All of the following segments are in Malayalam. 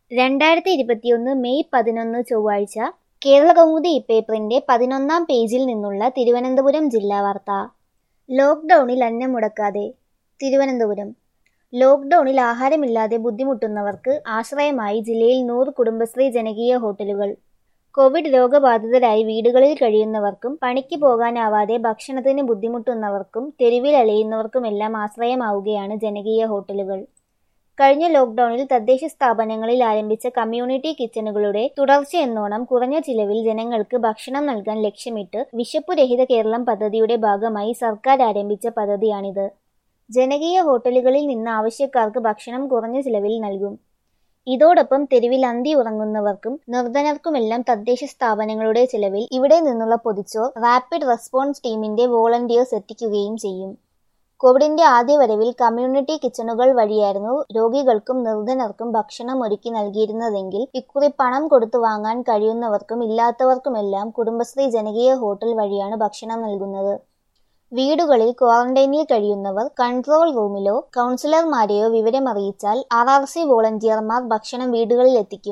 രണ്ടായിരത്തി ഇരുപത്തിയൊന്ന് മെയ് പതിനൊന്ന് ചൊവ്വാഴ്ച കേരളകൗമുദി ഇപ്പേപ്പറിന്റെ പതിനൊന്നാം പേജിൽ നിന്നുള്ള തിരുവനന്തപുരം ജില്ലാ വാർത്ത ലോക്ക്ഡൌണിൽ അന്നം മുടക്കാതെ തിരുവനന്തപുരം ലോക്ക്ഡൌണിൽ ആഹാരമില്ലാതെ ബുദ്ധിമുട്ടുന്നവർക്ക് ആശ്രയമായി ജില്ലയിൽ നൂറ് കുടുംബശ്രീ ജനകീയ ഹോട്ടലുകൾ കോവിഡ് രോഗബാധിതരായി വീടുകളിൽ കഴിയുന്നവർക്കും പണിക്ക് പോകാനാവാതെ ഭക്ഷണത്തിന് ബുദ്ധിമുട്ടുന്നവർക്കും തെരുവിൽ അലയുന്നവർക്കുമെല്ലാം ആശ്രയമാവുകയാണ് ജനകീയ ഹോട്ടലുകൾ കഴിഞ്ഞ ലോക്ക്ഡൌണിൽ തദ്ദേശ സ്ഥാപനങ്ങളിൽ ആരംഭിച്ച കമ്മ്യൂണിറ്റി കിച്ചണുകളുടെ തുടർച്ചയെന്നോണം കുറഞ്ഞ ചിലവിൽ ജനങ്ങൾക്ക് ഭക്ഷണം നൽകാൻ ലക്ഷ്യമിട്ട് വിശപ്പുരഹിത കേരളം പദ്ധതിയുടെ ഭാഗമായി സർക്കാർ ആരംഭിച്ച പദ്ധതിയാണിത് ജനകീയ ഹോട്ടലുകളിൽ നിന്ന് ആവശ്യക്കാർക്ക് ഭക്ഷണം കുറഞ്ഞ ചിലവിൽ നൽകും ഇതോടൊപ്പം തെരുവിൽ അന്തി ഉറങ്ങുന്നവർക്കും നിർധനർക്കുമെല്ലാം തദ്ദേശ സ്ഥാപനങ്ങളുടെ ചിലവിൽ ഇവിടെ നിന്നുള്ള പൊതിച്ചോർ റാപ്പിഡ് റെസ്പോൺസ് ടീമിന്റെ വോളണ്ടിയേഴ്സ് എത്തിക്കുകയും ചെയ്യും കോവിഡിന്റെ ആദ്യ വരവിൽ കമ്മ്യൂണിറ്റി കിച്ചണുകൾ വഴിയായിരുന്നു രോഗികൾക്കും നിർധനർക്കും ഭക്ഷണം ഒരുക്കി നൽകിയിരുന്നതെങ്കിൽ ഇക്കുറി പണം കൊടുത്തു വാങ്ങാൻ കഴിയുന്നവർക്കും ഇല്ലാത്തവർക്കുമെല്ലാം കുടുംബശ്രീ ജനകീയ ഹോട്ടൽ വഴിയാണ് ഭക്ഷണം നൽകുന്നത് വീടുകളിൽ ക്വാറന്റൈനിൽ കഴിയുന്നവർ കൺട്രോൾ റൂമിലോ കൗൺസിലർമാരെയോ വിവരമറിയിച്ചാൽ ആർ ആർ സി വോളണ്ടിയർമാർ ഭക്ഷണം വീടുകളിൽ എത്തിക്കും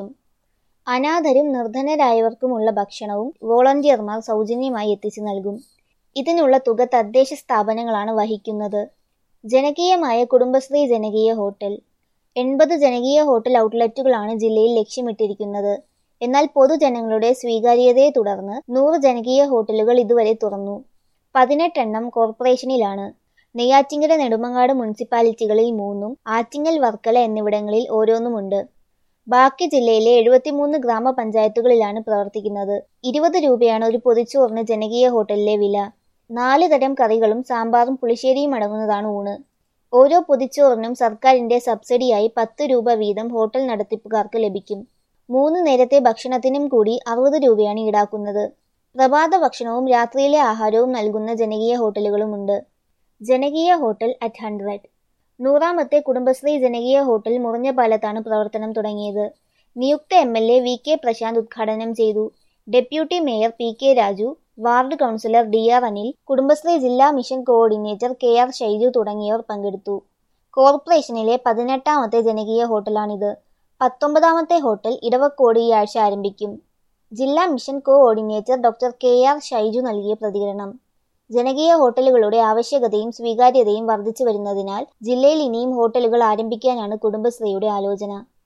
അനാഥരും നിർധനരായവർക്കുമുള്ള ഭക്ഷണവും വോളണ്ടിയർമാർ സൗജന്യമായി എത്തിച്ചു നൽകും ഇതിനുള്ള തുക തദ്ദേശ സ്ഥാപനങ്ങളാണ് വഹിക്കുന്നത് ജനകീയമായ കുടുംബശ്രീ ജനകീയ ഹോട്ടൽ എൺപത് ജനകീയ ഹോട്ടൽ ഔട്ട്ലെറ്റുകളാണ് ജില്ലയിൽ ലക്ഷ്യമിട്ടിരിക്കുന്നത് എന്നാൽ പൊതുജനങ്ങളുടെ സ്വീകാര്യതയെ തുടർന്ന് നൂറ് ജനകീയ ഹോട്ടലുകൾ ഇതുവരെ തുറന്നു പതിനെട്ടെണ്ണം കോർപ്പറേഷനിലാണ് നെയ്യാറ്റിങ്കര നെടുമങ്ങാട് മുനിസിപ്പാലിറ്റികളിൽ മൂന്നും ആറ്റിങ്ങൽ വർക്കല എന്നിവിടങ്ങളിൽ ഓരോന്നുമുണ്ട് ബാക്കി ജില്ലയിലെ എഴുപത്തിമൂന്ന് ഗ്രാമപഞ്ചായത്തുകളിലാണ് പ്രവർത്തിക്കുന്നത് ഇരുപത് രൂപയാണ് ഒരു പൊതിച്ചോറിന് ജനകീയ ഹോട്ടലിലെ വില നാല് തരം കറികളും സാമ്പാറും പുളിശ്ശേരിയും അടങ്ങുന്നതാണ് ഊണ് ഓരോ പൊതിച്ചോറിനും സർക്കാരിന്റെ സബ്സിഡിയായി പത്ത് രൂപ വീതം ഹോട്ടൽ നടത്തിപ്പുകാർക്ക് ലഭിക്കും മൂന്ന് നേരത്തെ ഭക്ഷണത്തിനും കൂടി അറുപത് രൂപയാണ് ഈടാക്കുന്നത് പ്രഭാത ഭക്ഷണവും രാത്രിയിലെ ആഹാരവും നൽകുന്ന ജനകീയ ഹോട്ടലുകളുമുണ്ട് ജനകീയ ഹോട്ടൽ അറ്റ് ഹൺഡ്രഡ് നൂറാമത്തെ കുടുംബശ്രീ ജനകീയ ഹോട്ടൽ മുറിഞ്ഞപാലത്താണ് പ്രവർത്തനം തുടങ്ങിയത് നിയുക്ത M L A V K Prasanth ഉദ്ഘാടനം ചെയ്തു deputy mayor P K Raju ward councillor D R Anil Kudumbashree ജില്ലാ mission coordinator K R Shaiju തുടങ്ങിയവർ പങ്കെടുത്തു കോർപ്പറേഷനിലെ പതിനെട്ടാമത്തെ ജനകീയ ഹോട്ടലാണിത് പത്തൊമ്പതാമത്തെ ഹോട്ടൽ ഇടവക്കോട് ഈ ആഴ്ച ആരംഭിക്കും ജില്ലാ mission coordinator doctor K R Shaiju നൽകിയ പ്രതികരണം ജനകീയ ഹോട്ടലുകളുടെ ആവശ്യകതയും സ്വീകാര്യതയും വർദ്ധിച്ചു വരുന്നതിനാൽ ജില്ലയിൽ ഇനിയും ഹോട്ടലുകൾ ആരംഭിക്കാനാണ് കുടുംബശ്രീയുടെ ആലോചന